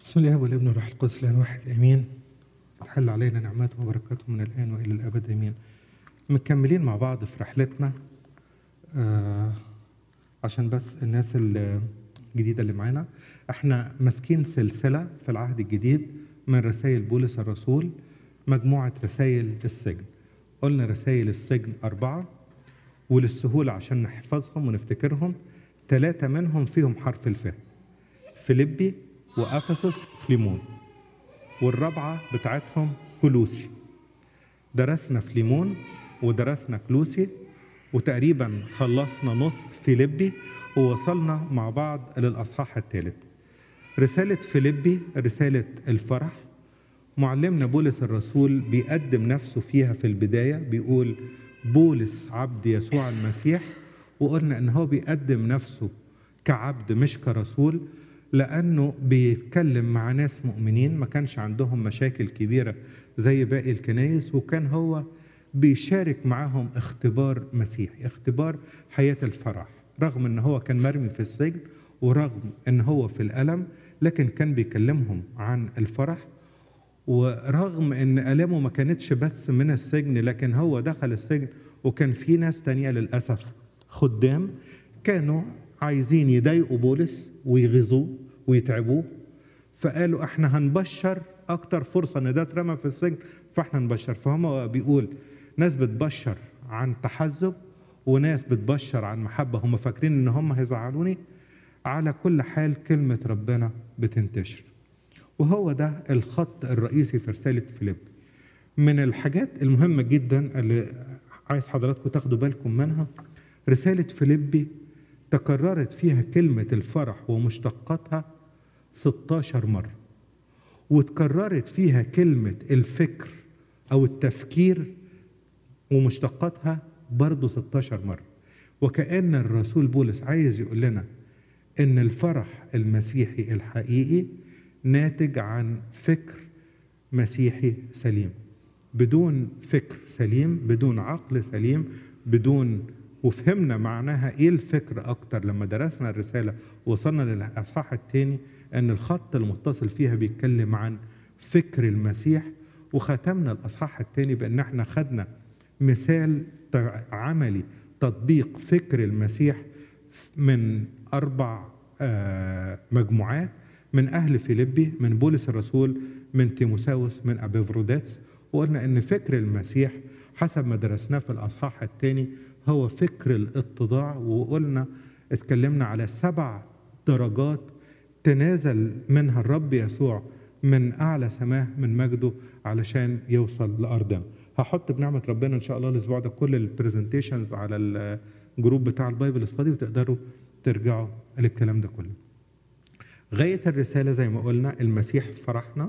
بسم الله والابن والروح القدس الان واحد امين تحل علينا نعمته وبركاته من الان والى الابد امين مكملين مع بعض في رحلتنا آه عشان بس الناس الجديده اللي معانا احنا ماسكين سلسله في العهد الجديد من رسائل بولس الرسول مجموعه رسائل السجن قلنا رسائل السجن اربعه وللسهوله عشان نحفظهم ونفتكرهم ثلاثه منهم فيهم حرف الفاء فيليبي وافسس فليمون والرابعه بتاعتهم كلوسي درسنا فليمون ودرسنا كلوسي وتقريبا خلصنا نص فيليبي ووصلنا مع بعض للاصحاح الثالث رساله فيليبي رساله الفرح معلمنا بولس الرسول بيقدم نفسه فيها في البدايه بيقول بولس عبد يسوع المسيح وقلنا ان هو بيقدم نفسه كعبد مش كرسول لانه بيتكلم مع ناس مؤمنين ما كانش عندهم مشاكل كبيره زي باقي الكنايس وكان هو بيشارك معاهم اختبار مسيحي اختبار حياه الفرح رغم ان هو كان مرمي في السجن ورغم ان هو في الالم لكن كان بيكلمهم عن الفرح ورغم ان الامه ما كانتش بس من السجن لكن هو دخل السجن وكان في ناس تانية للاسف خدام كانوا عايزين يضايقوا بولس ويغيظوه ويتعبوه فقالوا احنا هنبشر اكتر فرصه ان ده اترمى في السجن فاحنا نبشر فهم بيقول ناس بتبشر عن تحزب وناس بتبشر عن محبه هم فاكرين ان هم هيزعلوني على كل حال كلمه ربنا بتنتشر وهو ده الخط الرئيسي في رساله فيليب من الحاجات المهمه جدا اللي عايز حضراتكم تاخدوا بالكم منها رساله فيليبي تكررت فيها كلمة الفرح ومشتقاتها 16 مرة وتكررت فيها كلمة الفكر أو التفكير ومشتقاتها برضه 16 مرة وكأن الرسول بولس عايز يقول لنا إن الفرح المسيحي الحقيقي ناتج عن فكر مسيحي سليم بدون فكر سليم بدون عقل سليم بدون وفهمنا معناها ايه الفكر اكتر لما درسنا الرساله وصلنا للاصحاح الثاني ان الخط المتصل فيها بيتكلم عن فكر المسيح وختمنا الاصحاح الثاني بان احنا خدنا مثال عملي تطبيق فكر المسيح من اربع مجموعات من اهل فيليبي من بولس الرسول من تيموساوس من ابيفروديتس وقلنا ان فكر المسيح حسب ما درسناه في الاصحاح الثاني هو فكر الاتضاع وقلنا اتكلمنا على سبع درجات تنازل منها الرب يسوع من اعلى سماه من مجده علشان يوصل لارضنا هحط بنعمه ربنا ان شاء الله الاسبوع ده كل البرزنتيشنز على الجروب بتاع البايبل ستادي وتقدروا ترجعوا للكلام ده كله غايه الرساله زي ما قلنا المسيح فرحنا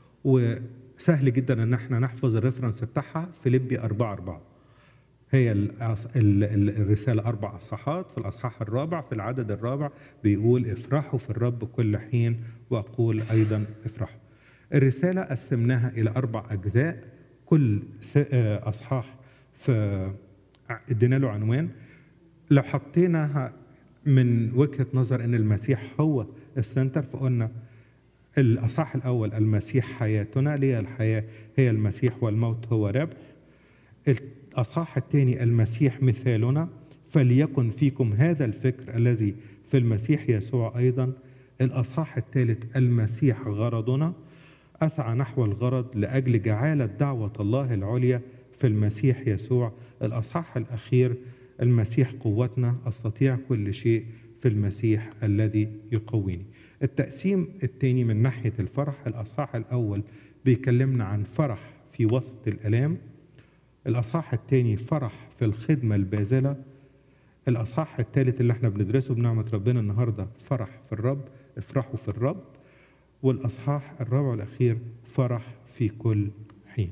وسهل جدا ان احنا نحفظ الريفرنس بتاعها فيليبي 4 4 هي الرسالة أربع أصحاحات في الأصحاح الرابع في العدد الرابع بيقول افرحوا في الرب كل حين وأقول أيضا افرحوا الرسالة قسمناها إلى أربع أجزاء كل أصحاح في ادينا له عنوان لو حطيناها من وجهة نظر أن المسيح هو السنتر فقلنا الأصحاح الأول المسيح حياتنا ليه الحياة هي المسيح والموت هو ربح الأصحاح الثاني المسيح مثالنا فليكن فيكم هذا الفكر الذي في المسيح يسوع أيضا الأصحاح الثالث المسيح غرضنا أسعى نحو الغرض لأجل جعالة دعوة الله العليا في المسيح يسوع الأصحاح الأخير المسيح قوتنا أستطيع كل شيء في المسيح الذي يقويني التقسيم الثاني من ناحية الفرح الأصحاح الأول بيكلمنا عن فرح في وسط الآلام الأصحاح الثاني فرح في الخدمة الباذلة الأصحاح الثالث اللي احنا بندرسه بنعمة ربنا النهاردة فرح في الرب افرحوا في الرب والأصحاح الرابع والأخير فرح في كل حين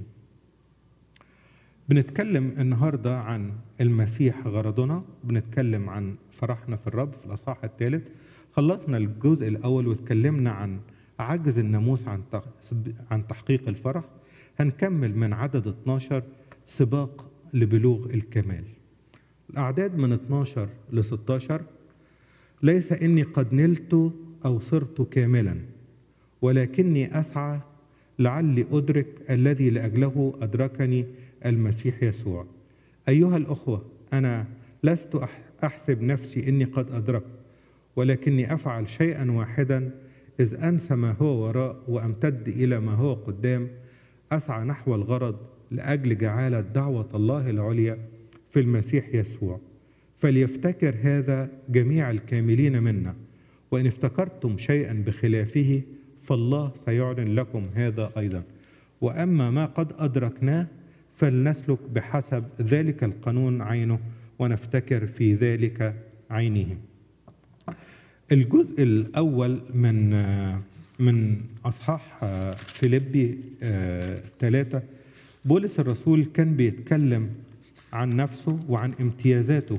بنتكلم النهاردة عن المسيح غرضنا بنتكلم عن فرحنا في الرب في الأصحاح الثالث خلصنا الجزء الأول واتكلمنا عن عجز الناموس عن عن تحقيق الفرح هنكمل من عدد 12 سباق لبلوغ الكمال الأعداد من 12 ل 16 ليس إني قد نلت أو صرت كاملا ولكني أسعى لعلي أدرك الذي لأجله أدركني المسيح يسوع أيها الأخوة أنا لست أح- أحسب نفسي إني قد أدركت ولكني أفعل شيئا واحدا إذ أنسى ما هو وراء وأمتد إلى ما هو قدام أسعى نحو الغرض لأجل جعالة دعوة الله العليا في المسيح يسوع فليفتكر هذا جميع الكاملين منا وإن افتكرتم شيئا بخلافه فالله سيعلن لكم هذا أيضا وأما ما قد أدركناه فلنسلك بحسب ذلك القانون عينه ونفتكر في ذلك عينه الجزء الأول من من أصحاح فيليبي ثلاثة بولس الرسول كان بيتكلم عن نفسه وعن امتيازاته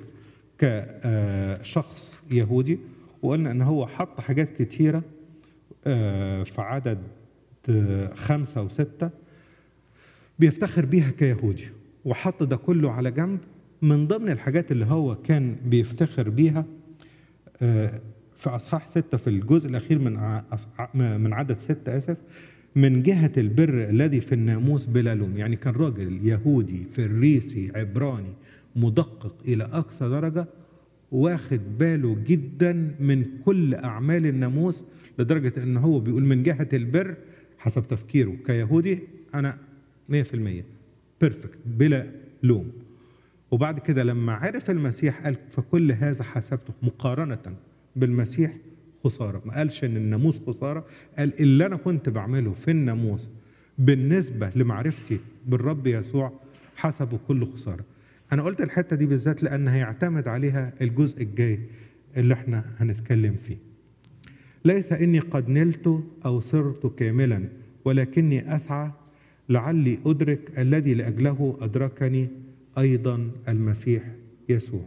كشخص يهودي وقلنا ان هو حط حاجات كتيره آه، في عدد آه، خمسه وسته بيفتخر بيها كيهودي وحط ده كله على جنب من ضمن الحاجات اللي هو كان بيفتخر بيها آه، في اصحاح ستة في الجزء الاخير من ع- أصح- من عدد ستة اسف من جهة البر الذي في الناموس بلا لوم يعني كان راجل يهودي فريسي عبراني مدقق إلى أقصى درجة واخد باله جدا من كل أعمال الناموس لدرجة أن هو بيقول من جهة البر حسب تفكيره كيهودي أنا 100% بيرفكت بلا لوم وبعد كده لما عرف المسيح قال فكل هذا حسبته مقارنة بالمسيح خسارة ما قالش ان الناموس خسارة قال اللي انا كنت بعمله في الناموس بالنسبة لمعرفتي بالرب يسوع حسبه كل خسارة انا قلت الحتة دي بالذات لان هيعتمد عليها الجزء الجاي اللي احنا هنتكلم فيه ليس اني قد نلت او صرت كاملا ولكني اسعى لعلي ادرك الذي لاجله ادركني ايضا المسيح يسوع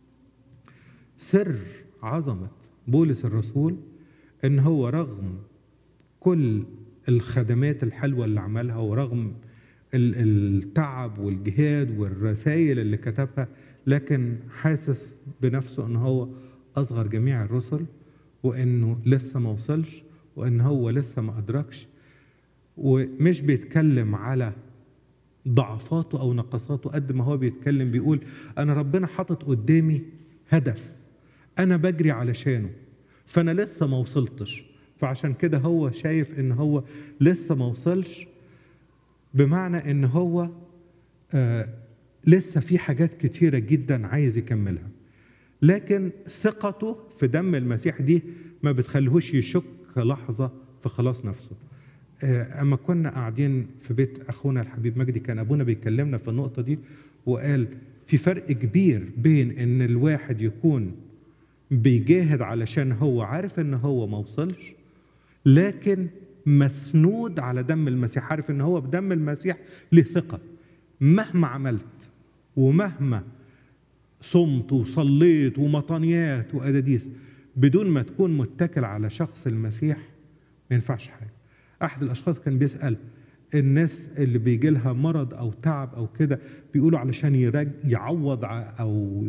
سر عظمه بولس الرسول ان هو رغم كل الخدمات الحلوه اللي عملها ورغم ال- التعب والجهاد والرسائل اللي كتبها لكن حاسس بنفسه ان هو اصغر جميع الرسل وانه لسه ما وصلش وان هو لسه ما ادركش ومش بيتكلم على ضعفاته او نقصاته قد ما هو بيتكلم بيقول انا ربنا حاطط قدامي هدف انا بجري علشانه فانا لسه ما وصلتش فعشان كده هو شايف ان هو لسه ما وصلش بمعنى ان هو آه لسه في حاجات كتيره جدا عايز يكملها لكن ثقته في دم المسيح دي ما بتخليهوش يشك لحظه في خلاص نفسه آه، اما كنا قاعدين في بيت اخونا الحبيب مجدي كان ابونا بيكلمنا في النقطه دي وقال في فرق كبير بين ان الواحد يكون بيجاهد علشان هو عارف ان هو ما وصلش لكن مسنود على دم المسيح عارف ان هو بدم المسيح له ثقه مهما عملت ومهما صمت وصليت ومطانيات وأداديس بدون ما تكون متكل على شخص المسيح ما ينفعش حاجة أحد الأشخاص كان بيسأل الناس اللي بيجي لها مرض أو تعب أو كده بيقولوا علشان يرج يعوض ع- أو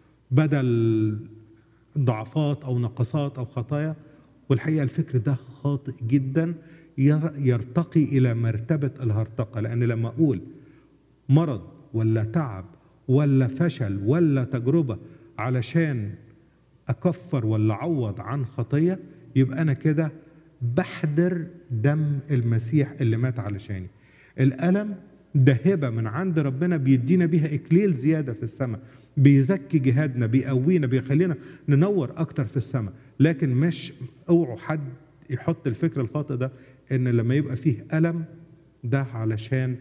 بدل ضعفات أو نقصات أو خطايا والحقيقة الفكر ده خاطئ جدا ير- يرتقي إلى مرتبة الهرطقة لأن لما أقول مرض ولا تعب ولا فشل ولا تجربة علشان أكفر ولا أعوض عن خطية يبقى أنا كده بحضر دم المسيح اللي مات علشاني الألم ده هبة من عند ربنا بيدينا بيها إكليل زيادة في السماء بيزكي جهادنا بيقوينا بيخلينا ننور أكتر في السماء لكن مش اوعوا حد يحط الفكر الخاطئ ده إن لما يبقى فيه ألم ده علشان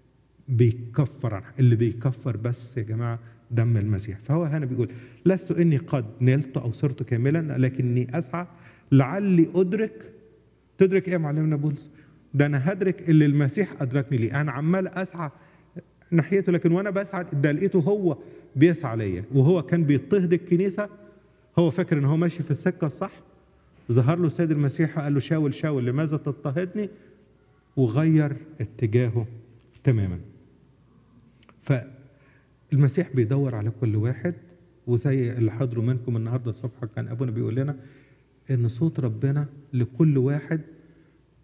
بيكفر عن اللي بيكفر بس يا جماعه دم المسيح فهو هنا بيقول لست اني قد نلت او صرت كاملا لكني اسعى لعلي ادرك تدرك ايه يا معلمنا بولس ده انا هدرك اللي المسيح ادركني ليه انا عمال اسعى ناحيته لكن وانا بسعى ده لقيته هو بيسعى ليا وهو كان بيضطهد الكنيسه هو فاكر ان هو ماشي في السكه الصح ظهر له السيد المسيح وقال له شاول شاول لماذا تضطهدني وغير اتجاهه تماما فالمسيح بيدور على كل واحد وزي اللي حضروا منكم النهارده الصبح كان ابونا بيقول لنا ان صوت ربنا لكل واحد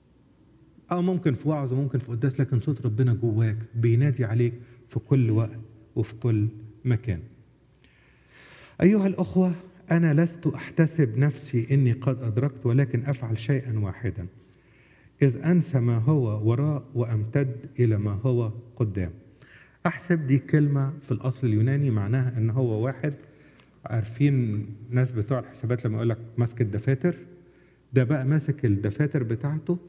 أو ممكن في وعظ وممكن في قداس لكن صوت ربنا جواك بينادي عليك في كل وقت وفي كل مكان أيها الأخوة أنا لست أحتسب نفسي إني قد أدركت ولكن أفعل شيئا واحدا إذ أنسى ما هو وراء وأمتد إلى ما هو قدام أحسب دي كلمة في الأصل اليوناني معناها إن هو واحد عارفين ناس بتوع الحسابات لما يقول لك ماسك الدفاتر ده بقى ماسك الدفاتر بتاعته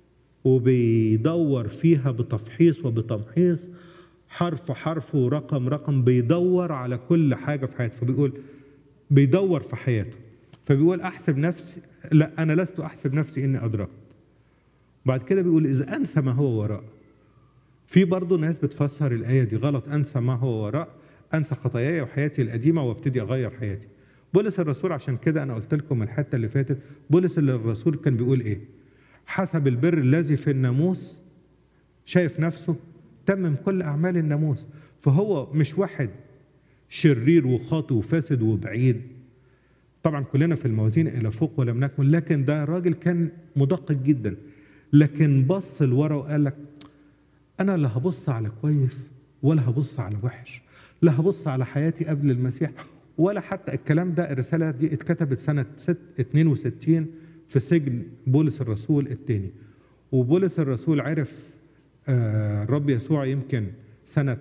وبيدور فيها بتفحيص وبتمحيص حرف حرف ورقم رقم بيدور على كل حاجة في حياته فبيقول بيدور في حياته فبيقول أحسب نفسي لا أنا لست أحسب نفسي إني أدركت بعد كده بيقول إذا أنسى ما هو وراء في برضه ناس بتفسر الآية دي غلط أنسى ما هو وراء أنسى خطاياي وحياتي القديمة وابتدي أغير حياتي بولس الرسول عشان كده أنا قلت لكم الحتة اللي فاتت بولس الرسول كان بيقول إيه حسب البر الذي في الناموس شايف نفسه تمم كل أعمال الناموس فهو مش واحد شرير وخاطئ وفاسد وبعيد طبعا كلنا في الموازين إلى فوق ولم نكمل لكن ده راجل كان مدقق جدا لكن بص لورا وقال لك أنا لا هبص على كويس ولا هبص على وحش لا هبص على حياتي قبل المسيح ولا حتى الكلام ده الرسالة دي اتكتبت سنة 62 في سجن بولس الرسول الثاني وبولس الرسول عرف الرب يسوع يمكن سنة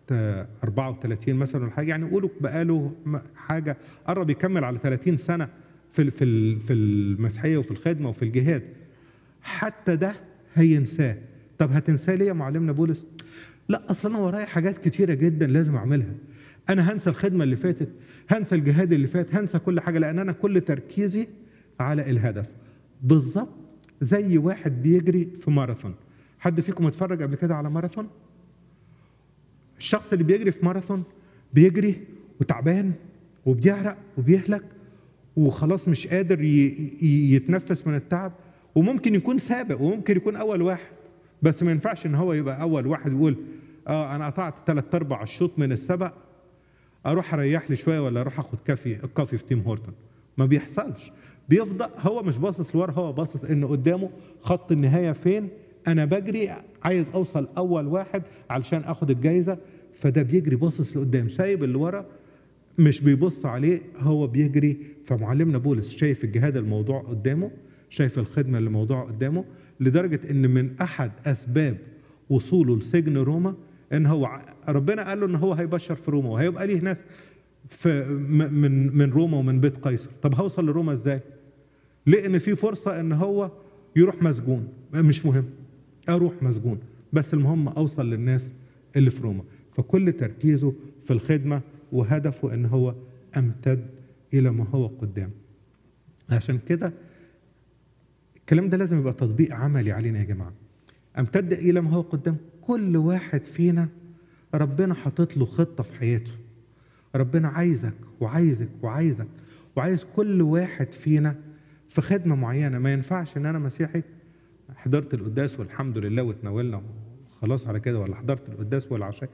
34 مثلا ولا حاجة يعني قولوا بقاله حاجة قرب يكمل على 30 سنة في في في المسيحية وفي الخدمة وفي الجهاد حتى ده هينساه طب هتنساه ليه يا معلمنا بولس؟ لا اصل انا ورايا حاجات كتيره جدا لازم اعملها انا هنسى الخدمه اللي فاتت هنسى الجهاد اللي فات هنسى كل حاجه لان انا كل تركيزي على الهدف بالظبط زي واحد بيجري في ماراثون حد فيكم اتفرج قبل كده على ماراثون الشخص اللي بيجري في ماراثون بيجري وتعبان وبيعرق وبيهلك وخلاص مش قادر يتنفس من التعب وممكن يكون سابق وممكن يكون اول واحد بس ما ينفعش ان هو يبقى اول واحد يقول اه انا قطعت ثلاث ارباع الشوط من السبق اروح اريح لي شويه ولا اروح اخد كافي الكافي في تيم هورتون ما بيحصلش بيفضل هو مش باصص لورا هو باصص ان قدامه خط النهايه فين انا بجري عايز اوصل اول واحد علشان اخد الجايزه فده بيجري باصص لقدام سايب اللي ورا مش بيبص عليه هو بيجري فمعلمنا بولس شايف الجهاد الموضوع قدامه شايف الخدمه اللي موضوع قدامه لدرجة إن من أحد أسباب وصوله لسجن روما إن هو ربنا قال له إن هو هيبشر في روما وهيبقى ليه ناس في من من روما ومن بيت قيصر، طب هوصل لروما إزاي؟ لأن في فرصة إن هو يروح مسجون، مش مهم أروح مسجون، بس المهم أوصل للناس اللي في روما، فكل تركيزه في الخدمة وهدفه إن هو أمتد إلى ما هو قدام. عشان كده الكلام ده لازم يبقى تطبيق عملي علينا يا جماعه امتد الى ما هو قدام كل واحد فينا ربنا حاطط له خطه في حياته ربنا عايزك وعايزك وعايزك وعايز كل واحد فينا في خدمه معينه ما ينفعش ان انا مسيحي حضرت القداس والحمد لله وتناولنا خلاص على كده ولا حضرت القداس والعشاء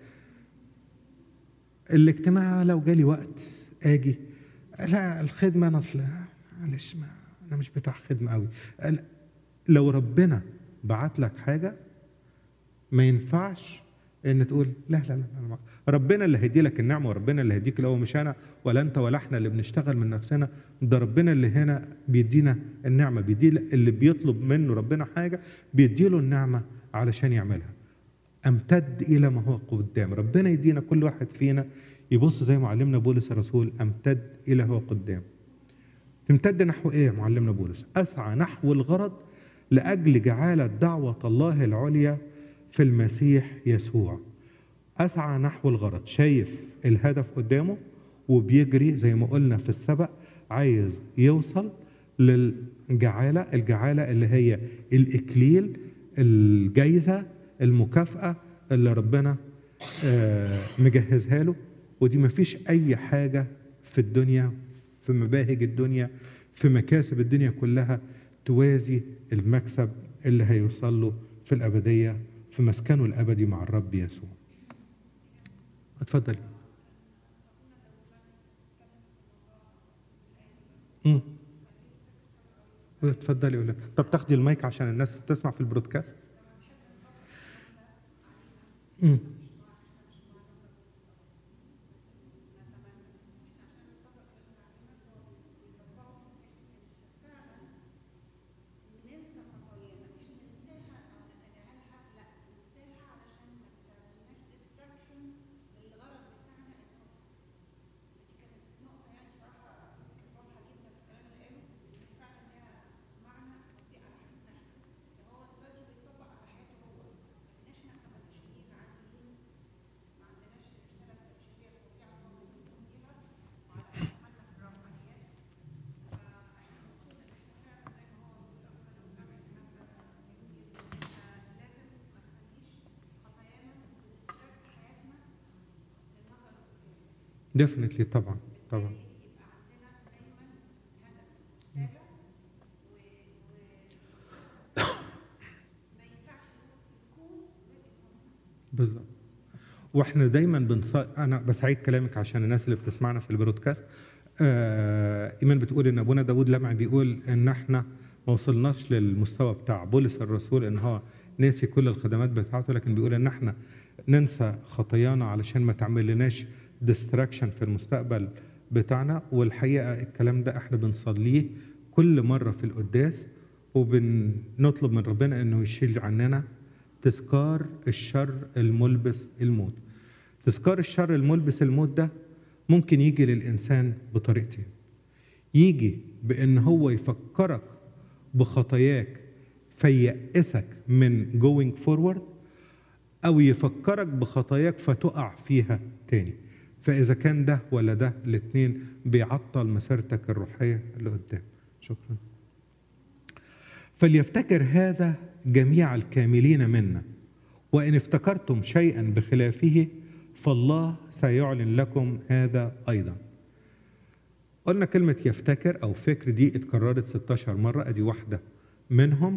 الاجتماع لو جالي وقت اجي لا الخدمه انا اصل معلش ما انا مش بتاع خدمه قوي لو ربنا بعت لك حاجه ما ينفعش ان تقول لا لا لا أنا ربنا اللي هيدي لك النعمه وربنا اللي هيديك لو مش انا ولا انت ولا احنا اللي بنشتغل من نفسنا ده ربنا اللي هنا بيدينا النعمه بيدي اللي بيطلب منه ربنا حاجه بيدي له النعمه علشان يعملها امتد الى ما هو قدام ربنا يدينا كل واحد فينا يبص زي ما علمنا بولس الرسول امتد الى هو قدام تمتد نحو ايه يا معلمنا بولس اسعى نحو الغرض لاجل جعاله دعوه الله العليا في المسيح يسوع اسعى نحو الغرض شايف الهدف قدامه وبيجري زي ما قلنا في السبق عايز يوصل للجعاله الجعاله اللي هي الاكليل الجايزه المكافاه اللي ربنا مجهزها له ودي مفيش اي حاجه في الدنيا في مباهج الدنيا في مكاسب الدنيا كلها توازي المكسب اللي هيوصل له في الأبدية في مسكنه الأبدي مع الرب يسوع اتفضلي امم اتفضلي ولا طب تاخدي المايك عشان الناس تسمع في البرودكاست مم. ننسى خطايانا مش ننساها او نتجاهلها لا ننساها علشان ما تعملناش ديستراكشن للغرض بتاعنا الخاص دي كانت نقطه يعني صراحه واضحه جدا في الكلام اللي قاله ان فعلا ليها معنى دي على حياتنا احنا هو دلوقتي بيطبق على حياته هو ان احنا كمسيحيين عاديين ما عندناش الرساله التبشيريه الفظيعه اللي هو ممكن يكون بيها وعلى اعمالنا في الروحانيات فاحنا المفروض ان احنا فعلا زي ما هو بيقول ربنا بنعمل الكلام ده جميل جدا لازم ما نخليش خطايانا تديستراكت حياتنا للنظر لقدام definitely طبعا طبعا يبقى عندنا دايما هدف رساله و و ما ينفعش يكون غير الكونسبت بالظبط واحنا دايما بنص... انا بسعيد كلامك عشان الناس اللي بتسمعنا في البرودكاست آه... ايمان بتقول ان ابونا داود لمعي بيقول ان احنا ما وصلناش للمستوى بتاع بولس الرسول ان هو ناسي كل الخدمات بتاعته لكن بيقول ان احنا ننسى خطايانا علشان ما تعمل لناش ديستراكشن في المستقبل بتاعنا والحقيقه الكلام ده احنا بنصليه كل مره في القداس وبنطلب من ربنا انه يشيل عننا تذكار الشر الملبس الموت تذكار الشر الملبس الموت ده ممكن يجي للإنسان بطريقتين يجي بأن هو يفكرك بخطاياك فييأسك من going forward أو يفكرك بخطاياك فتقع فيها تاني فإذا كان ده ولا ده الاتنين بيعطل مسيرتك الروحية لقدام شكرا فليفتكر هذا جميع الكاملين منا وإن افتكرتم شيئا بخلافه فالله سيعلن لكم هذا أيضا قلنا كلمة يفتكر أو فكر دي اتكررت 16 مرة أدي واحدة منهم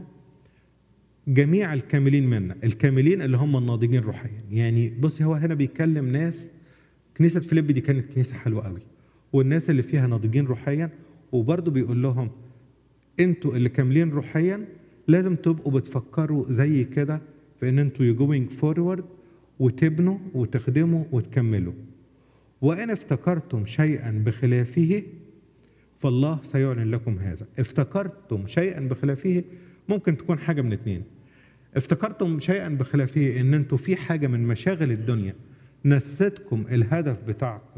جميع الكاملين منا الكاملين اللي هم الناضجين روحيا يعني بصي هو هنا بيتكلم ناس كنيسة فيليب دي كانت كنيسة حلوة قوي والناس اللي فيها ناضجين روحيا وبرضه بيقول لهم انتوا اللي كاملين روحيا لازم تبقوا بتفكروا زي كده في ان انتوا جوينج فورورد وتبنوا وتخدموا وتكملوا وان افتكرتم شيئا بخلافه فالله سيعلن لكم هذا افتكرتم شيئا بخلافه ممكن تكون حاجه من اتنين افتكرتم شيئا بخلافه ان انتوا في حاجه من مشاغل الدنيا نستكم الهدف بتاعكم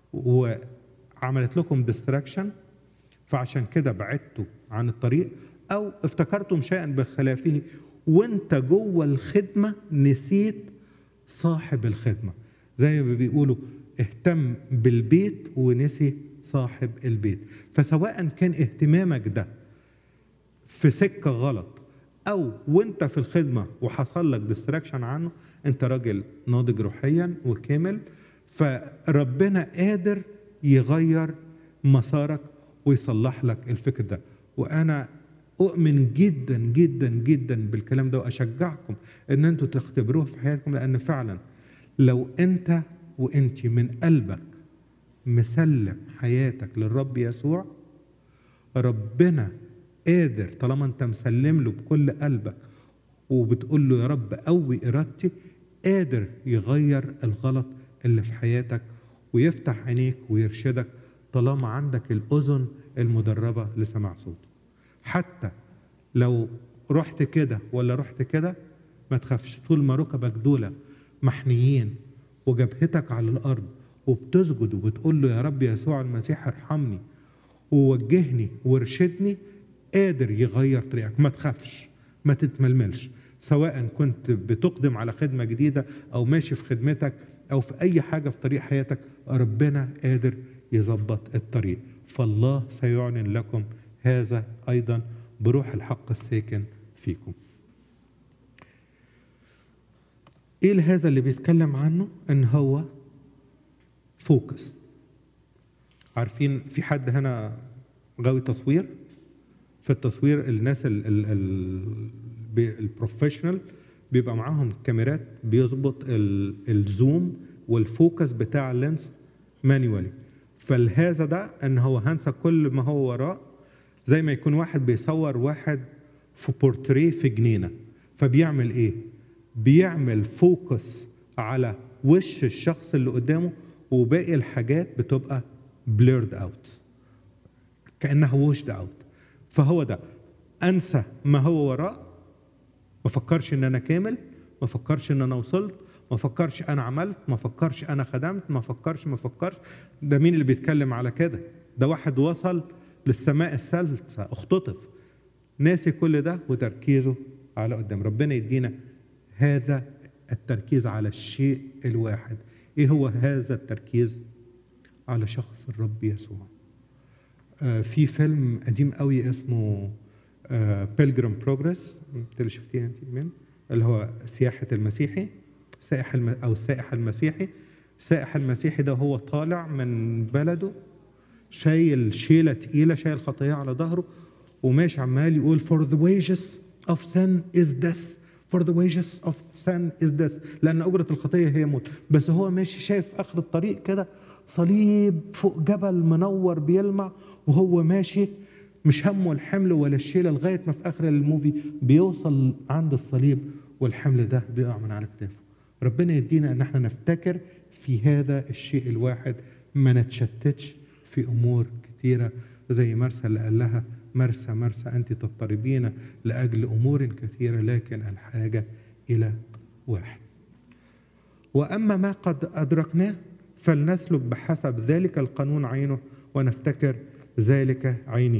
وعملت لكم ديستراكشن فعشان كده بعدتوا عن الطريق او افتكرتم شيئا بخلافه وانت جوه الخدمه نسيت صاحب الخدمه زي ما بيقولوا اهتم بالبيت ونسي صاحب البيت فسواء كان اهتمامك ده في سكه غلط او وانت في الخدمه وحصل لك ديستراكشن عنه انت راجل ناضج روحيا وكامل فربنا قادر يغير مسارك ويصلح لك الفكر ده وانا اؤمن جدا جدا جدا بالكلام ده واشجعكم ان انتوا تختبروه في حياتكم لان فعلا لو انت وانت من قلبك مسلم حياتك للرب يسوع ربنا قادر طالما انت مسلم له بكل قلبك وبتقول له يا رب قوي ارادتي قادر يغير الغلط اللي في حياتك ويفتح عينيك ويرشدك طالما عندك الاذن المدربه لسماع صوته حتى لو رحت كده ولا رحت كده ما تخافش طول ما ركبك دول محنيين وجبهتك على الارض وبتسجد وبتقول له يا رب يسوع المسيح ارحمني ووجهني وارشدني قادر يغير طريقك ما تخافش ما تتململش سواء كنت بتقدم على خدمة جديدة أو ماشي في خدمتك أو في أي حاجة في طريق حياتك ربنا قادر يظبط الطريق فالله سيعلن لكم هذا أيضا بروح الحق الساكن فيكم ايه هذا اللي بيتكلم عنه ان هو فوكس عارفين في حد هنا غاوي تصوير في التصوير الناس ال ال ال البروفيشنال بيبقى معاهم كاميرات بيظبط ال- الزوم والفوكس بتاع اللينس مانيوالي فالهذا ده ان هو هنسى كل ما هو وراه زي ما يكون واحد بيصور واحد في بورتريه في جنينه فبيعمل ايه؟ بيعمل فوكس على وش الشخص اللي قدامه وباقي الحاجات بتبقى blurred out كانها washed out فهو ده انسى ما هو وراء ما فكرش ان انا كامل ما فكرش ان انا وصلت ما فكرش انا عملت ما فكرش انا خدمت ما فكرش ما فكرش ده مين اللي بيتكلم على كده ده واحد وصل للسماء الثالثه اختطف ناسي كل ده وتركيزه على قدام ربنا يدينا هذا التركيز على الشيء الواحد ايه هو هذا التركيز على شخص الرب يسوع آه في فيلم قديم قوي اسمه بيلجرام بروجرس انت اللي شفتيها انت من اللي هو سياحه المسيحي سائح الم... او السائح المسيحي السائح المسيحي ده هو طالع من بلده شايل شيله تقيله شايل خطيه على ظهره وماشي عمال يقول for the wages of sin is death for the wages of sin is death لان اجره الخطيه هي موت بس هو ماشي شايف اخر الطريق كده صليب فوق جبل منور بيلمع وهو ماشي مش همه الحمل ولا الشيله لغايه ما في اخر الموفي بيوصل عند الصليب والحمل ده بيقع من على كتافه ربنا يدينا ان احنا نفتكر في هذا الشيء الواحد ما نتشتتش في امور كثيره زي مرسى اللي قال لها مرسى مرسى انت تضطربين لاجل امور كثيره لكن الحاجه الى واحد واما ما قد ادركناه فلنسلك بحسب ذلك القانون عينه ونفتكر ذلك عينه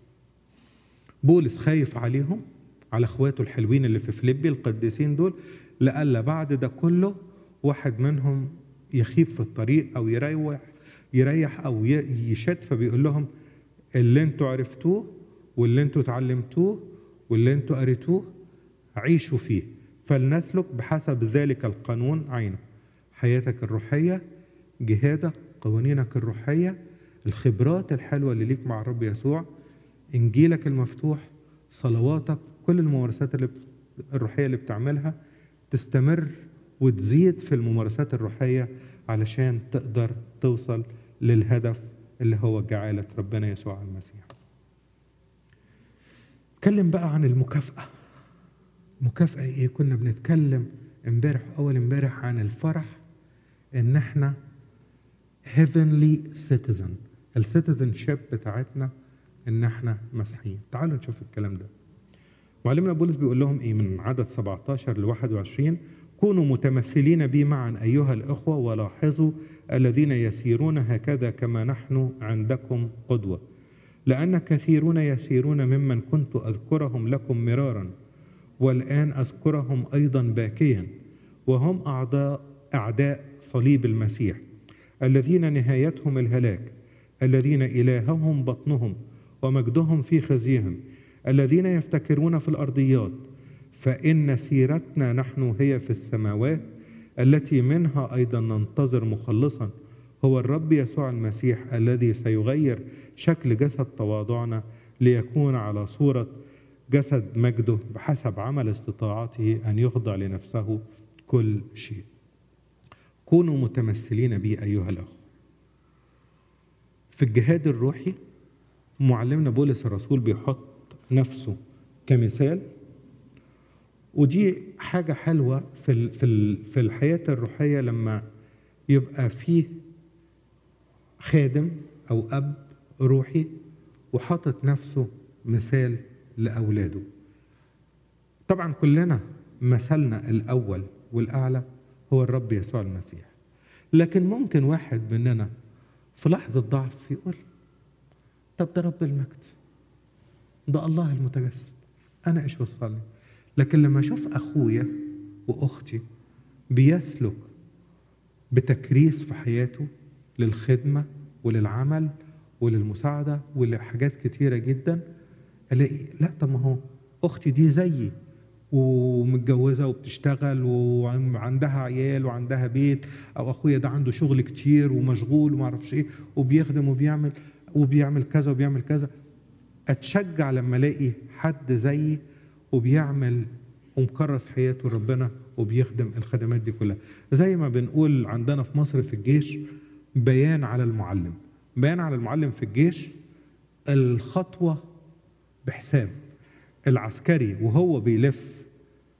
بولس خايف عليهم على اخواته الحلوين اللي في فيليبي القديسين دول لألا بعد ده كله واحد منهم يخيب في الطريق او يريح يريح او يشد فبيقول لهم اللي انتوا عرفتوه واللي انتوا اتعلمتوه واللي انتوا قريتوه عيشوا فيه فلنسلك بحسب ذلك القانون عينه حياتك الروحيه جهادك قوانينك الروحيه الخبرات الحلوه اللي ليك مع الرب يسوع انجيلك المفتوح صلواتك كل الممارسات اللي الروحيه اللي بتعملها تستمر وتزيد في الممارسات الروحيه علشان تقدر توصل للهدف اللي هو جعالة ربنا يسوع المسيح اتكلم بقى عن المكافأة مكافأة ايه كنا بنتكلم امبارح اول امبارح عن الفرح ان احنا heavenly citizen السيتيزن شيب بتاعتنا ان احنا مسيحيين تعالوا نشوف الكلام ده معلمنا بولس بيقول لهم ايه من عدد 17 ل 21 كونوا متمثلين بي معا ايها الاخوه ولاحظوا الذين يسيرون هكذا كما نحن عندكم قدوه لان كثيرون يسيرون ممن كنت اذكرهم لكم مرارا والان اذكرهم ايضا باكيا وهم اعداء اعداء صليب المسيح الذين نهايتهم الهلاك الذين الههم بطنهم ومجدهم في خزيهم الذين يفتكرون في الارضيات فان سيرتنا نحن هي في السماوات التي منها ايضا ننتظر مخلصا هو الرب يسوع المسيح الذي سيغير شكل جسد تواضعنا ليكون على صوره جسد مجده بحسب عمل استطاعته ان يخضع لنفسه كل شيء كونوا متمثلين بي ايها الاخوه في الجهاد الروحي معلمنا بولس الرسول بيحط نفسه كمثال ودي حاجة حلوة في في في الحياة الروحية لما يبقى فيه خادم أو أب روحي وحاطط نفسه مثال لأولاده. طبعا كلنا مثلنا الأول والأعلى هو الرب يسوع المسيح. لكن ممكن واحد مننا في لحظة ضعف يقول طب ده رب المجد ده الله المتجسد أنا إيش وصلني لكن لما أشوف أخويا وأختي بيسلك بتكريس في حياته للخدمة وللعمل وللمساعدة ولحاجات كتيرة جدا ألاقي لا طب ما هو أختي دي زيي ومتجوزة وبتشتغل وعندها عيال وعندها بيت أو أخويا ده عنده شغل كتير ومشغول ومعرفش إيه وبيخدم وبيعمل وبيعمل كذا وبيعمل كذا اتشجع لما الاقي حد زيي وبيعمل ومكرس حياته ربنا وبيخدم الخدمات دي كلها زي ما بنقول عندنا في مصر في الجيش بيان على المعلم بيان على المعلم في الجيش الخطوة بحساب العسكري وهو بيلف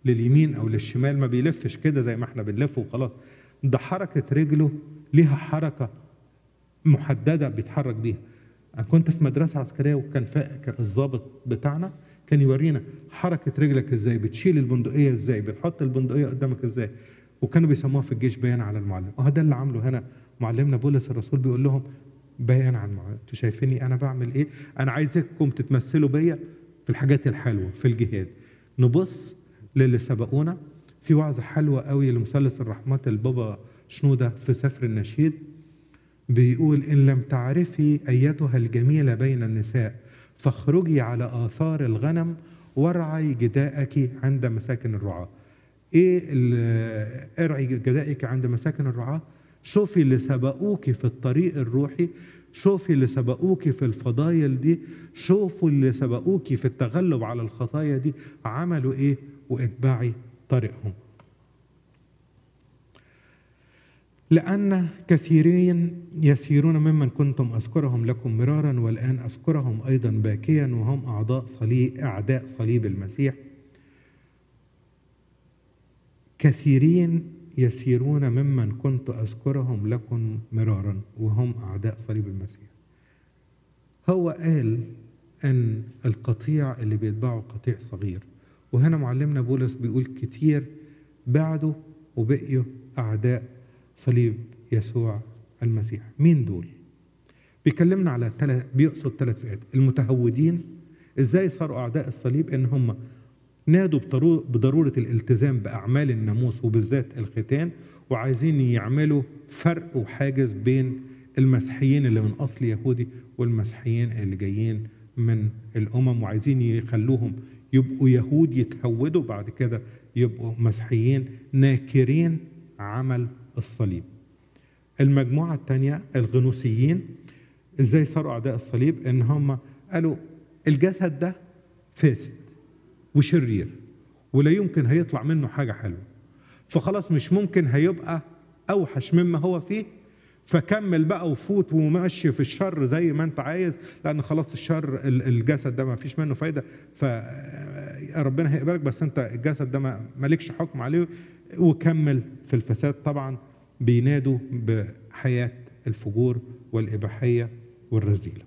لليمين او للشمال ما بيلفش كده زي ما احنا بنلف وخلاص ده حركه رجله ليها حركه محدده بيتحرك بيها انا كنت في مدرسه عسكريه وكان فا- كان الضابط بتاعنا كان يورينا حركه رجلك ازاي بتشيل البندقيه ازاي بتحط البندقيه قدامك ازاي وكانوا بيسموها في الجيش بيان على المعلم وهو ده اللي عامله هنا معلمنا بولس الرسول بيقول لهم بيان على المعلم انتوا شايفيني انا بعمل ايه انا عايزكم تتمثلوا بيا في الحاجات الحلوه في الجهاد نبص للي سبقونا في وعظه حلوه قوي لمثلث الرحمات البابا شنوده في سفر النشيد بيقول إن لم تعرفي أيتها الجميلة بين النساء فاخرجي على آثار الغنم وارعي جداءك عند مساكن الرعاة إيه ال- ارعي جدائك عند مساكن الرعاة شوفي اللي سبقوك في الطريق الروحي شوفي اللي سبقوك في الفضايل دي شوفوا اللي سبقوك في التغلب على الخطايا دي عملوا ايه واتبعي طريقهم لأن كثيرين يسيرون ممن كنتم أذكرهم لكم مرارا والآن أذكرهم أيضا باكيا وهم أعضاء صليب أعداء صليب المسيح كثيرين يسيرون ممن كنت أذكرهم لكم مرارا وهم أعداء صليب المسيح هو قال أن القطيع اللي بيتبعه قطيع صغير وهنا معلمنا بولس بيقول كتير بعدوا وبقيوا أعداء صليب يسوع المسيح مين دول بيكلمنا على تلت بيقصد ثلاث فئات المتهودين ازاي صاروا اعداء الصليب ان هم نادوا بضرو- بضروره الالتزام باعمال الناموس وبالذات الختان وعايزين يعملوا فرق وحاجز بين المسيحيين اللي من اصل يهودي والمسيحيين اللي جايين من الامم وعايزين يخلوهم يبقوا يهود يتهودوا بعد كده يبقوا مسيحيين ناكرين عمل الصليب المجموعة الثانية الغنوسيين ازاي صاروا اعداء الصليب ان هم قالوا الجسد ده فاسد وشرير ولا يمكن هيطلع منه حاجة حلوة فخلاص مش ممكن هيبقى اوحش مما هو فيه فكمل بقى وفوت وماشي في الشر زي ما انت عايز لان خلاص الشر ال- الجسد ده ما فيش منه فايده فربنا هيقبلك بس انت الجسد ده ما- مالكش حكم عليه وكمل في الفساد طبعا بينادوا بحياه الفجور والاباحيه والرذيله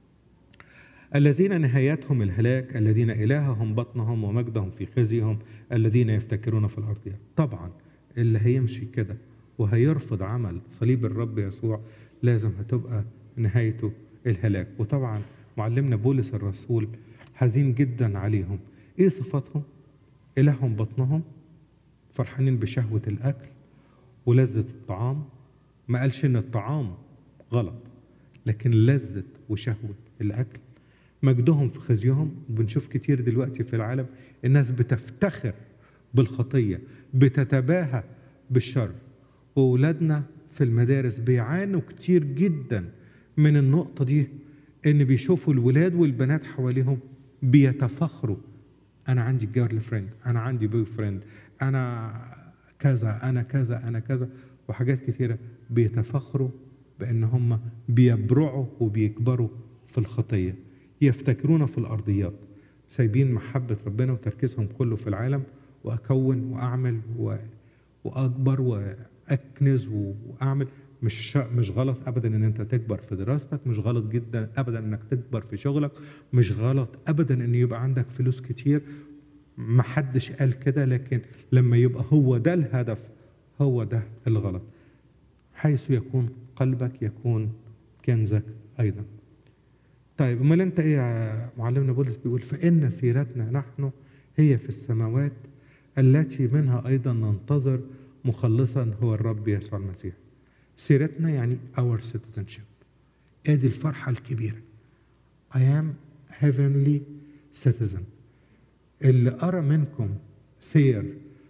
الذين نهايتهم الهلاك الذين إلههم بطنهم ومجدهم في خزيهم الذين يفتكرون في الأرض طبعا اللي هيمشي كده وهيرفض عمل صليب الرب يسوع لازم هتبقى نهايته الهلاك وطبعا معلمنا بولس الرسول حزين جدا عليهم ايه صفاتهم إلههم بطنهم فرحانين بشهوة الأكل ولذة الطعام ما قالش إن الطعام غلط لكن لذة وشهوة الأكل مجدهم في خزيهم بنشوف كتير دلوقتي في العالم الناس بتفتخر بالخطية بتتباهى بالشر وأولادنا في المدارس بيعانوا كتير جدا من النقطة دي إن بيشوفوا الولاد والبنات حواليهم بيتفخروا أنا عندي جيرل فريند أنا عندي بوي فريند أنا كذا أنا كذا أنا كذا وحاجات كتيرة بيتفخروا بأن هم بيبرعوا وبيكبروا في الخطية يفتكرون في الأرضيات سايبين محبة ربنا وتركيزهم كله في العالم وأكون وأعمل و... وأكبر وأكنز وأعمل مش شا- مش غلط ابدا ان انت تكبر في دراستك مش غلط جدا ابدا انك تكبر في شغلك مش غلط ابدا ان يبقى عندك فلوس كتير ما حدش قال كده لكن لما يبقى هو ده الهدف هو ده الغلط حيث يكون قلبك يكون كنزك ايضا طيب امال انت ايه يا معلمنا بولس بيقول فان سيرتنا نحن هي في السماوات التي منها ايضا ننتظر مخلصا هو الرب يسوع المسيح سيرتنا يعني our citizenship ادي الفرحه الكبيره I am heavenly citizen اللي أرى منكم سير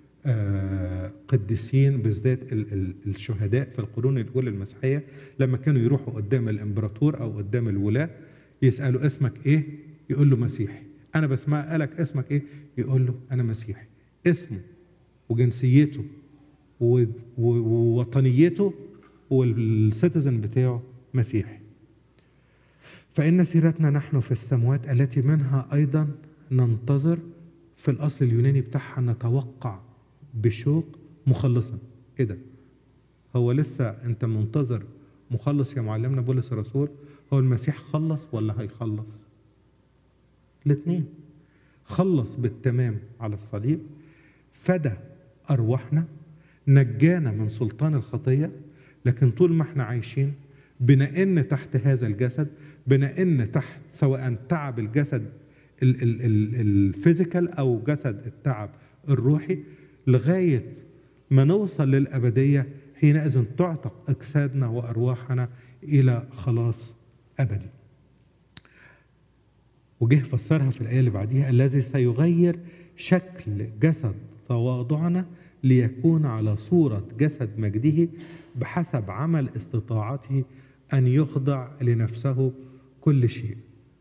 آه، قديسين بالذات ال- ال- الشهداء في القرون الأولى المسيحية لما كانوا يروحوا قدام الإمبراطور أو قدام الولاة يسألوا اسمك إيه؟ يقول له مسيحي أنا بسمع قالك اسمك إيه؟ يقول له أنا مسيحي اسمه وجنسيته و- و- ووطنيته والسيتيزن بتاعه مسيحي فإن سيرتنا نحن في السموات التي منها أيضا ننتظر في الأصل اليوناني بتاعها نتوقع بشوق مخلصا إيه ده؟ هو لسه أنت منتظر مخلص يا معلمنا بولس الرسول هو المسيح خلص ولا هيخلص؟ الاثنين خلص بالتمام على الصليب فدى أرواحنا نجانا من سلطان الخطية لكن طول ما احنا عايشين بنئن تحت هذا الجسد بنئن تحت سواء تعب الجسد ال- ال- ال- الفيزيكال أو جسد التعب الروحي لغاية ما نوصل للأبدية حينئذ تعتق أجسادنا وأرواحنا إلى خلاص أبدي وجه فسرها في الآية اللي بعديها الذي سيغير شكل جسد تواضعنا ليكون على صورة جسد مجده بحسب عمل استطاعته أن يخضع لنفسه كل شيء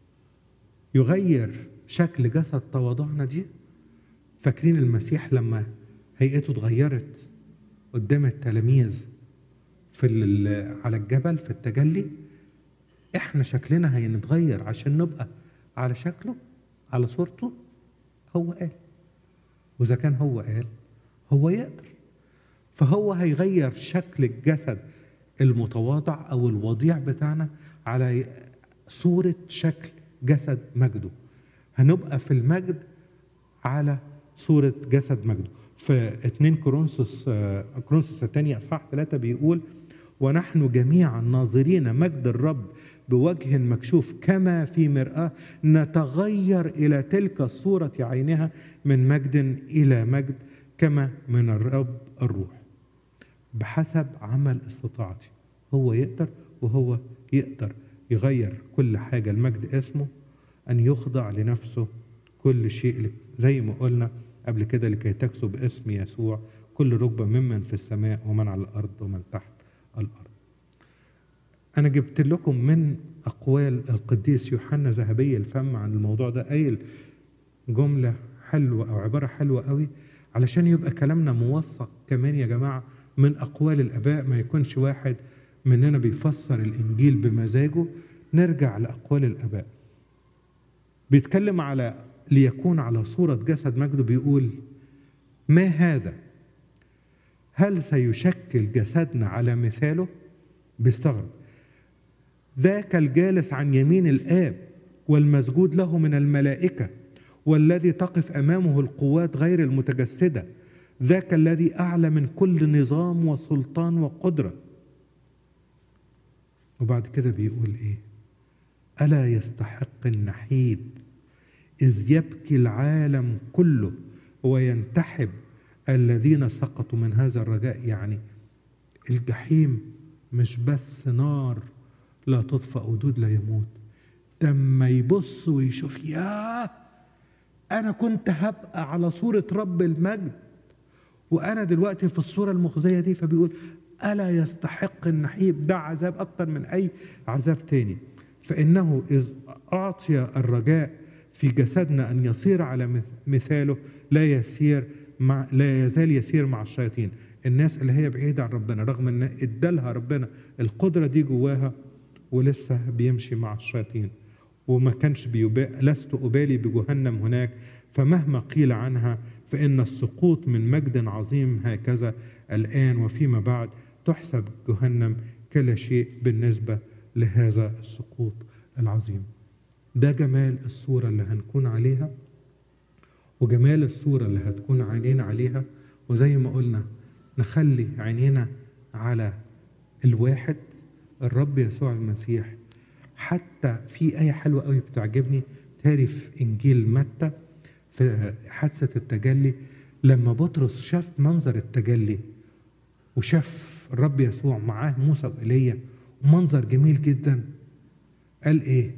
يغير شكل جسد تواضعنا دي فاكرين المسيح لما هيئته اتغيرت قدام التلاميذ في ال- على الجبل في التجلي احنا شكلنا هينتغير عشان نبقى على شكله على صورته هو قال واذا كان هو قال هو يقدر فهو هيغير شكل الجسد المتواضع او الوضيع بتاعنا على صورة شكل جسد مجده هنبقى في المجد على صورة جسد مجده في 2 كورنثوس آه، كورنثوس الثانية اصحاح 3 بيقول ونحن جميعا ناظرين مجد الرب بوجه مكشوف كما في مرآة نتغير إلى تلك الصورة عينها من مجد إلى مجد كما من الرب الروح بحسب عمل استطاعتي هو يقدر وهو يقدر يغير كل حاجة المجد اسمه أن يخضع لنفسه كل شيء زي ما قلنا قبل كده لكي تكسب اسم يسوع كل ركبة ممن في السماء ومن على الأرض ومن تحت الأرض أنا جبت لكم من أقوال القديس يوحنا ذهبي الفم عن الموضوع ده قايل جملة حلوة أو عبارة حلوة قوي علشان يبقى كلامنا موثق كمان يا جماعة من أقوال الآباء ما يكونش واحد مننا بيفسر الإنجيل بمزاجه نرجع لأقوال الآباء بيتكلم على ليكون على صورة جسد مجده بيقول ما هذا هل سيشكل جسدنا على مثاله بيستغرب ذاك الجالس عن يمين الآب والمسجود له من الملائكة والذي تقف أمامه القوات غير المتجسدة ذاك الذي أعلى من كل نظام وسلطان وقدرة وبعد كده بيقول إيه ألا يستحق النحيب إذ يبكي العالم كله وينتحب الذين سقطوا من هذا الرجاء يعني الجحيم مش بس نار لا تطفأ ودود لا يموت لما يبص ويشوف ياه أنا كنت هبقى على صورة رب المجد وأنا دلوقتي في الصورة المخزية دي فبيقول ألا يستحق النحيب ده عذاب أكتر من أي عذاب تاني فإنه إذ أعطي الرجاء في جسدنا أن يصير على مثاله لا يسير مع لا يزال يسير مع الشياطين الناس اللي هي بعيدة عن ربنا رغم أن إدالها ربنا القدرة دي جواها ولسه بيمشي مع الشياطين وما كانش بيبا لست أبالي بجهنم هناك فمهما قيل عنها فإن السقوط من مجد عظيم هكذا الآن وفيما بعد تحسب جهنم كلا شيء بالنسبة لهذا السقوط العظيم ده جمال الصورة اللي هنكون عليها وجمال الصورة اللي هتكون عينينا عليها وزي ما قلنا نخلي عينينا على الواحد الرب يسوع المسيح حتى في آية حلوة قوي بتعجبني تاري في إنجيل متى في حادثة التجلي لما بطرس شاف منظر التجلي وشاف الرب يسوع معاه موسى وإيليا ومنظر جميل جدا قال إيه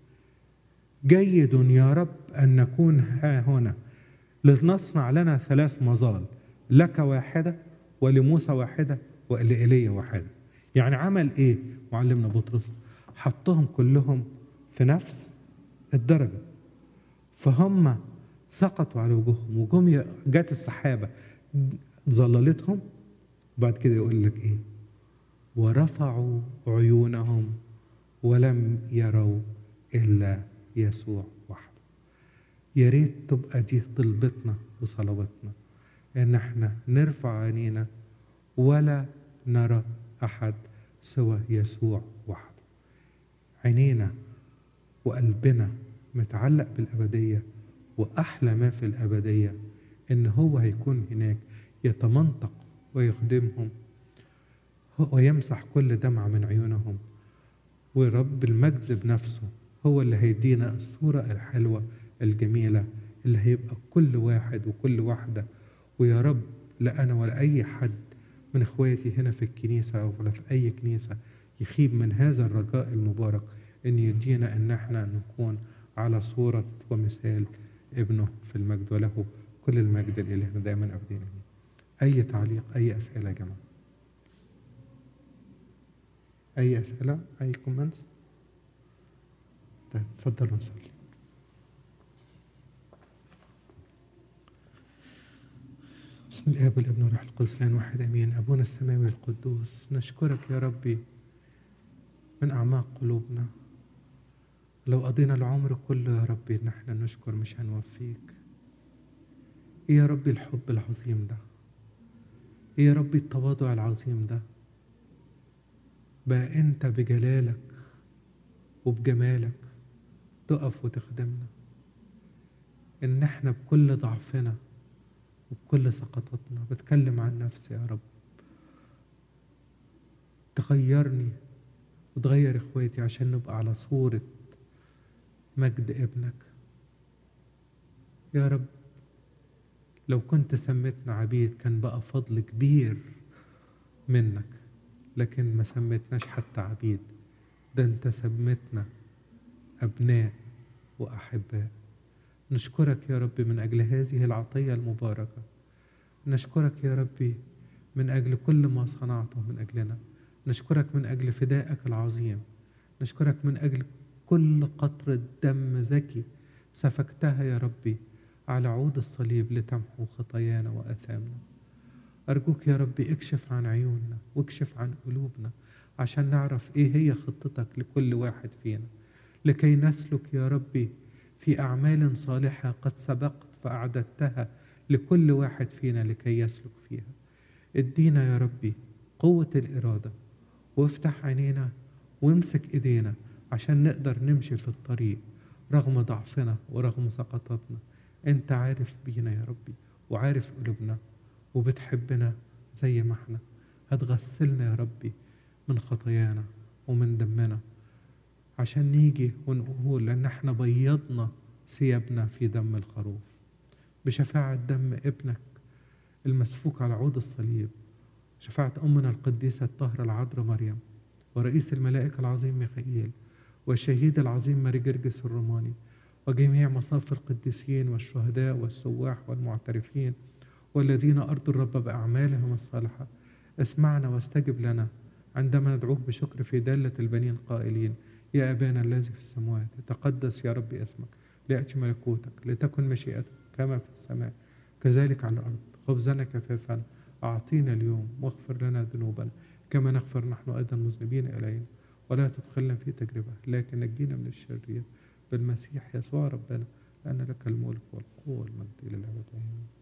جيد يا رب أن نكون ها هنا لنصنع لنا ثلاث مظال لك واحدة ولموسى واحدة ولإيليا واحدة يعني عمل إيه معلمنا بطرس حطهم كلهم في نفس الدرجة فهم سقطوا على وجوههم وجم جت السحابة ظللتهم بعد كده يقول لك ايه ورفعوا عيونهم ولم يروا الا يسوع وحده يا ريت تبقى دي طلبتنا وصلواتنا ان احنا نرفع عينينا ولا نرى احد سوى يسوع وحده عينينا وقلبنا متعلق بالابديه واحلى ما في الابديه ان هو هيكون هناك يتمنطق ويخدمهم ويمسح كل دمعه من عيونهم ورب المجد بنفسه هو اللي هيدينا الصوره الحلوه الجميله اللي هيبقى كل واحد وكل واحده ويا رب لا انا ولا اي حد من اخواتي هنا في الكنيسه او ولا في اي كنيسه يخيب من هذا الرجاء المبارك ان يدينا ان احنا نكون على صوره ومثال ابنه في المجد وله كل المجد لإلهنا دائما ابدين اي تعليق اي اسئله يا جماعه اي اسئله اي كومنتس طيب اتفضلوا نصلي بسم الاب والابن والروح القدس الان واحد امين ابونا السماوي القدوس نشكرك يا ربي من اعماق قلوبنا لو قضينا العمر كله يا ربي ان احنا نشكر مش هنوفيك ايه يا ربي الحب العظيم ده ايه يا ربي التواضع العظيم ده بقى انت بجلالك وبجمالك تقف وتخدمنا ان احنا بكل ضعفنا وبكل سقطاتنا بتكلم عن نفسي يا رب تغيرني وتغير اخواتي عشان نبقى على صورة مجد ابنك يا رب لو كنت سميتنا عبيد كان بقى فضل كبير منك لكن ما سميتناش حتى عبيد ده انت سميتنا ابناء واحباء نشكرك يا رب من اجل هذه العطيه المباركه نشكرك يا ربي من اجل كل ما صنعته من اجلنا نشكرك من اجل فدائك العظيم نشكرك من اجل كل قطره دم زكي سفكتها يا ربي على عود الصليب لتمحو خطايانا واثامنا ارجوك يا ربي اكشف عن عيوننا واكشف عن قلوبنا عشان نعرف ايه هي خطتك لكل واحد فينا لكي نسلك يا ربي في أعمال صالحة قد سبقت فأعددتها لكل واحد فينا لكي يسلك فيها ادينا يا ربي قوة الإرادة وافتح عينينا وامسك إيدينا عشان نقدر نمشي في الطريق رغم ضعفنا ورغم سقطاتنا انت عارف بينا يا ربي وعارف قلوبنا وبتحبنا زي ما احنا هتغسلنا يا ربي من خطايانا ومن دمنا عشان نيجي ونقول ان احنا بيضنا ثيابنا في دم الخروف بشفاعة دم ابنك المسفوك على عود الصليب شفاعة أمنا القديسة الطاهرة العذراء مريم ورئيس الملائكة العظيم ميخائيل والشهيد العظيم ماري جرجس الروماني وجميع مصاف القديسين والشهداء والسواح والمعترفين والذين أرضوا الرب بأعمالهم الصالحة اسمعنا واستجب لنا عندما ندعوك بشكر في دالة البنين قائلين يا أبانا الذي في السماوات تقدس يا رب اسمك ليأتي ملكوتك لتكن مشيئتك كما في السماء كذلك على الأرض خبزنا كفافا أعطينا اليوم واغفر لنا ذنوبنا كما نغفر نحن أيضا مذنبين إلينا ولا تدخلنا في تجربة لكن نجينا من الشرير بالمسيح يسوع ربنا لأن لك الملك والقوة والمجد إلى الأبد آمين